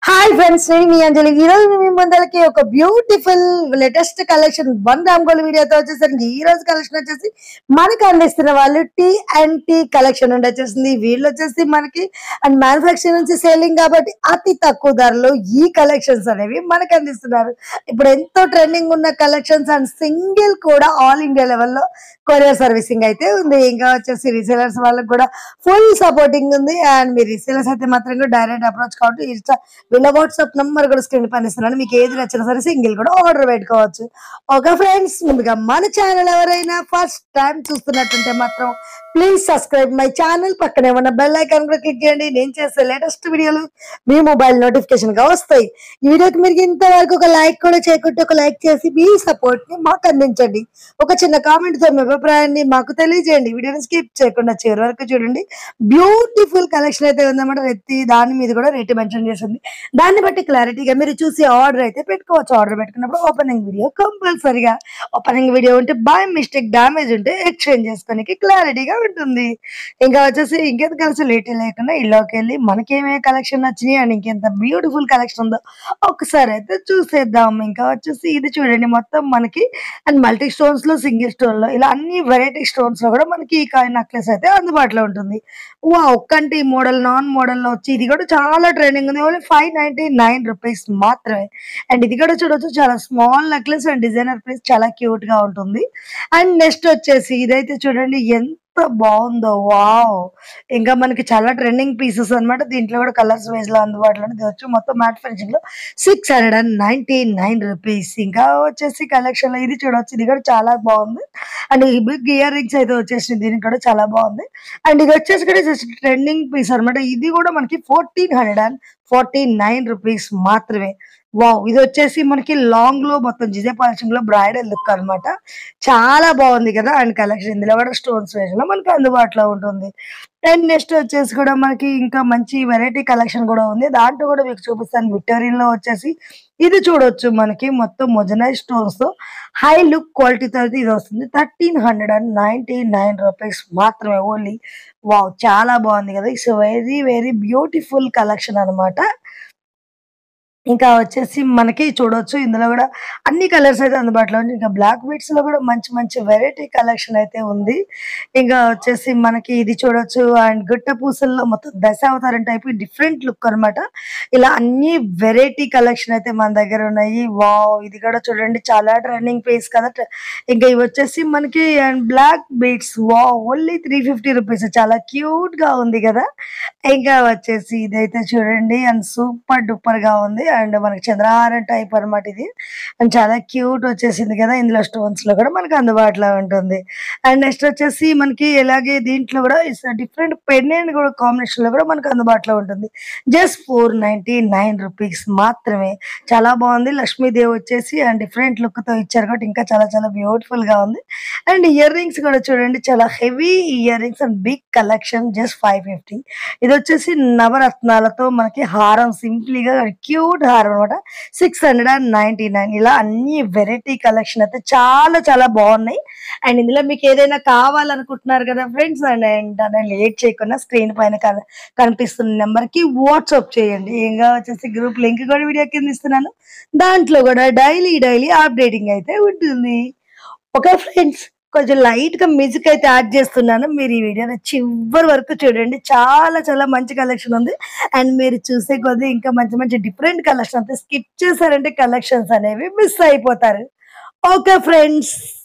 Hi friends నేను మీ అంజలి ఈ రోజు మీ ముందరకి ఒక beautiful latest collection one gram gold వీడియోతో వచ్చేసరికి ఈ రోజు కలెక్షన్ వచ్చేసి మనకి అందిస్తున్న వాళ్ళు టీ అండ్ టీ కలెక్షన్ ఉండి వచ్చేసింది వీళ్ళు వచ్చేసి మనకి అండ్ మ్యానుఫాక్చర్ నుంచి సేలింగ్ కాబట్టి అతి తక్కువ ధరలో ఈ కలెక్షన్స్ అనేవి మనకి అందిస్తున్నారు ఇప్పుడు ఎంతో ట్రెండింగ్ ఉన్న కలెక్షన్స్ అండ్ సింగిల్ కూడా ఆల్ ఇండియా లెవెల్లో కొరియర్ సర్వీసింగ్ అయితే ఉంది ఇంకా వచ్చేసి రీసేలర్స్ వాళ్ళకి కూడా ఫుల్ సపోర్టింగ్ ఉంది అండ్ మీరు రీసేలర్స్ అయితే మాత్రం డైరెక్ట్ అప్రోచ్ కాబట్టి ఇన్స్టా వీళ్ళ వాట్సాప్ నంబర్ కూడా స్క్రీన్ పైన ఇస్తున్నాను మీకు ఏది నచ్చినా సరే సింగిల్ కూడా ఆర్డర్ పెట్టుకోవచ్చు ఓకే ఫ్రెండ్స్ ముందుగా మన ఛానల్ ఎవరైనా ఫస్ట్ టైం చూస్తున్నట్టుంటే మాత్రం ప్లీజ్ సబ్స్క్రైబ్ మై ఛానల్ పక్కనే ఉన్న బెల్ ఐకాన్ కూడా క్లిక్ చేయండి నేను చేసే లేటెస్ట్ వీడియోలు మీ మొబైల్ నోటిఫికేషన్ గా వస్తాయి ఈ వీడియోకి మీరు ఇంతవరకు ఒక లైక్ కూడా చేయకుంటే ఒక లైక్ చేసి మీ సపోర్ట్ ని మాకు అందించండి ఒక చిన్న కామెంట్ తో మీ అభిప్రాయాన్ని మాకు తెలియజేయండి వీడియోని స్కిప్ చేయకుండా చివరి వరకు చూడండి బ్యూటిఫుల్ కలెక్షన్ అయితే ఉందన్నమాట రెత్తి దాని మీద కూడా రేట్ మెన్షన్ చేసింది దాన్ని బట్టి క్లారిటీగా మీరు చూసి ఆర్డర్ అయితే పెట్టుకోవచ్చు ఆర్డర్ పెట్టుకున్నప్పుడు ఓపెనింగ్ వీడియో కంపల్సరిగా ఓపెనింగ్ వీడియో ఉంటే బై మిస్టేక్ డ్యామేజ్ ఉంటే ఎక్స్చేంజ్ చేసుకోనికి క్లారిటీగా ఉంటుంది ఇంకా వచ్చేసి ఇంకెంత కలిసి లేట్ లేకుండా ఇల్లోకి వెళ్ళి మనకేమేమి కలెక్షన్ నచ్చినాయి అండ్ ఇంకెంత బ్యూటిఫుల్ కలెక్షన్ ఉందో ఒకసారి అయితే చూసేద్దాం ఇంకా వచ్చేసి ఇది చూడండి మొత్తం మనకి అండ్ మల్టీ స్టోన్స్ లో సింగిల్ స్టోన్ లో ఇలా అన్ని వెరైటీ స్టోన్స్ లో కూడా మనకి ఈ కాయిన్ నెక్లెస్ అయితే అందుబాటులో ఉంటుంది వా ఒక్కంటి మోడల్ నాన్ మోడల్ లో వచ్చి ఇది కూడా చాలా ట్రెండింగ్ ఉంది only five ninety nine rupees మాత్రమే అండ్ ఇది కూడా చూడొచ్చు చాలా small necklace and designer piece చాలా క్యూట్ గా ఉంటుంది అండ్ నెక్స్ట్ వచ్చేసి ఇదైతే చూడండి ఎంత బాగుందో వావ్ ఇంకా మనకి చాలా ట్రెండింగ్ పీసెస్ అన్నమాట దీంట్లో కూడా కలర్స్ వైజ్ లో అందుబాటులో ఉంది. ఇది వచ్చి మొత్తం మ్యాట్ ఫినిషింగ్ లో six hundred and ninety nine rupees ఇంకా వచ్చేసి కలెక్షన్ లో ఇది చూడొచ్చు ఇది కూడా చాలా బాగుంది అండ్ ఈ బిగ్ ఇయర్ రింగ్స్ అయితే వచ్చేసింది దీనికి కూడా చాలా బాగుంది అండ్ ఇది వచ్చేసి కూడా జస్ట్ ట్రెండింగ్ పీస్ అన్నమాట ఇది కూడా మనకి fourteen hundred and forty nine rupees మాత్రమే వావ్ ఇది వచ్చేసి మనకి లాంగ్ లో మొత్తం జిజే పాలిషింగ్ లో బ్రైడల్ లుక్ అన్నమాట చాలా బాగుంది కదా అండ్ కలెక్షన్ ఇందులో కూడా స్టోన్స్ వేసిన మనకి అందుబాటులో ఉంటుంది అండ్ నెక్స్ట్ వచ్చేసి కూడా మనకి ఇంకా మంచి వెరైటీ కలెక్షన్ కూడా ఉంది దాంట్లో కూడా మీకు చూపిస్తాను విక్టోరియన్ లో వచ్చేసి ఇది చూడొచ్చు మనకి మొత్తం మొజనైజ్ స్టోన్స్ తో హై లుక్ క్వాలిటీతో అయితే ఇది వస్తుంది thirteen hundred and ninety nine rupees మాత్రమే ఓన్లీ వావ్ చాలా బాగుంది కదా it's very very beautiful collection అన్నమాట ఇంకా వచ్చేసి మనకి చూడొచ్చు ఇందులో కూడా అన్ని కలర్స్ అయితే అందుబాటులో ఉంది ఇంకా బ్లాక్ బీట్స్ లో కూడా మంచి మంచి వెరైటీ కలెక్షన్ అయితే ఉంది ఇంకా వచ్చేసి మనకి ఇది చూడొచ్చు అండ్ గుట్ట పూసల్లో మొత్తం దశావతారం టైప్ డిఫరెంట్ లుక్ అన్నమాట ఇలా అన్ని వెరైటీ కలెక్షన్ అయితే మన దగ్గర ఉన్నాయి వావ్ ఇది కూడా చూడండి చాలా ట్రెండింగ్ పేస్ కదా ఇంకా ఇవి వచ్చేసి మనకి and black beads wow only three fifty rupees చాలా క్యూట్ గా ఉంది కదా ఇంకా వచ్చేసి ఇదైతే చూడండి అండ్ సూపర్ డూపర్ గా ఉంది అండ్ మనకి చంద్రహారం టైప్ అన్నమాట ఇది అండ్ చాలా క్యూట్ వచ్చేసింది కదా ఇందులో స్టోన్స్ లో కూడా మనకి అందుబాటులో ఉంటుంది అండ్ నెక్స్ట్ వచ్చేసి మనకి ఇలాగే దీంట్లో కూడా డిఫరెంట్ పెండెంట్ కూడా కాంబినేషన్ లో కూడా మనకి అందుబాటులో ఉంటుంది just four ninety nine rupees మాత్రమే చాలా బాగుంది లక్ష్మీదేవి వచ్చేసి అండ్ డిఫరెంట్ లుక్ తో ఇచ్చారు కాబట్టి ఇంకా చాలా చాలా బ్యూటిఫుల్ గా ఉంది అండ్ ఇయర్ రింగ్స్ కూడా చూడండి చాలా heavy ear rings and big collection just five fifty ఇది వచ్చేసి నవరత్నాలతో మనకి హారం సింప్లీ గా క్యూట్ హారం అనమాట six hundred and ninety nine ఇలా అన్ని వెరైటీ కలెక్షన్ అయితే చాలా చాలా బాగున్నాయి అండ్ ఇందులో మీకు ఏదైనా కావాలనుకుంటున్నారు కదా ఫ్రెండ్స్ అండ్ వెంటనే లేట్ చేయకుండా స్క్రీన్ పైన కన- కనిపిస్తున్న నెంబర్ కి వాట్సాప్ చేయండి ఇంకా వచ్చేసి గ్రూప్ లింక్ కూడా వీడియో కింద ఇస్తున్నాను దాంట్లో కూడా డైలీ డైలీ అప్డేటింగ్ అయితే ఉంటుంది ఓకే ఫ్రెండ్స్ కొంచెం లైట్ గా మ్యూజిక్ అయితే యాడ్ చేస్తున్నాను మీరు ఈ వీడియో చివరి వరకు చూడండి చాలా చాలా మంచి కలెక్షన్ ఉంది అండ్ మీరు చూసే కొద్దీ ఇంకా మంచి మంచి డిఫరెంట్ కలెక్షన్ అంతే స్కిప్ చేశారంటే కలెక్షన్స్ అనేవి మిస్ అయిపోతారు ఓకే ఫ్రెండ్స్